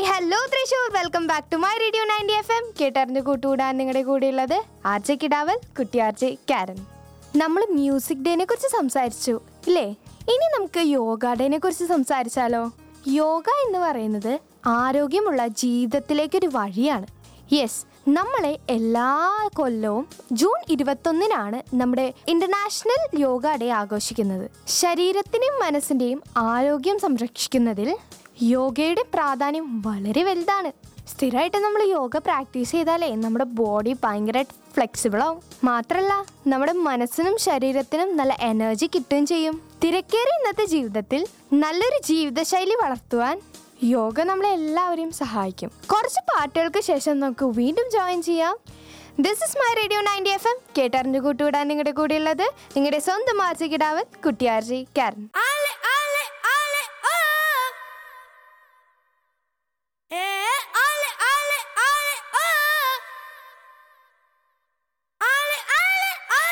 hello Thrissur welcome back to my radio ninety F M കേട്ടറിഞ്ഞ് കൂട്ടുകൂടാൻ നിങ്ങളുടെ കൂടെയുള്ളത് ആർജെ കിടാവൽ കുട്ടി ആർജെ കാരൻ നമ്മൾ മ്യൂസിക് ഡേനെ കുറിച്ച് സംസാരിച്ചു ഇല്ലേ ഇനി നമുക്ക് യോഗ ഡേനെ കുറിച്ച് സംസാരിച്ചാലോ യോഗ എന്ന് പറയുന്നത് ആരോഗ്യമുള്ള ജീവിതത്തിലേക്കൊരു വഴിയാണ് യെസ് നമ്മളെ എല്ലാ കൊല്ലവും ജൂൺ ഇരുപത്തൊന്നിനാണ് നമ്മുടെ ഇന്റർനാഷണൽ യോഗ ഡേ ആഘോഷിക്കുന്നത് ശരീരത്തിന്റെയും മനസ്സിന്റെയും ആരോഗ്യം സംരക്ഷിക്കുന്നതിൽ യോഗയുടെ പ്രാധാന്യം വളരെ വലുതാണ് സ്ഥിരമായിട്ട് നമ്മൾ യോഗ പ്രാക്ടീസ് ചെയ്താലേ നമ്മുടെ ബോഡി ഭയങ്കര ഫ്ലെക്സിബിൾ ആവും മാത്രമല്ല നമ്മുടെ മനസ്സിനും ശരീരത്തിനും നല്ല എനർജി കിട്ടുകയും ചെയ്യും തിരക്കേറിയ ഇന്നത്തെ ജീവിതത്തിൽ നല്ലൊരു ജീവിതശൈലി വളർത്തുവാൻ യോഗ നമ്മളെ എല്ലാവരെയും സഹായിക്കും കുറച്ച് പാട്ടുകൾക്ക് ശേഷം നമുക്ക് വീണ്ടും ജോയിൻ ചെയ്യാം this is my radio ninety F M കേട്ടറിഞ്ഞു കൂട്ടുവിടാൻ നിങ്ങളുടെ കൂടെയുള്ളത് നിങ്ങളുടെ സ്വന്തം ആർജി കിടാവൻ കുട്ടിയാർജി കാരൻ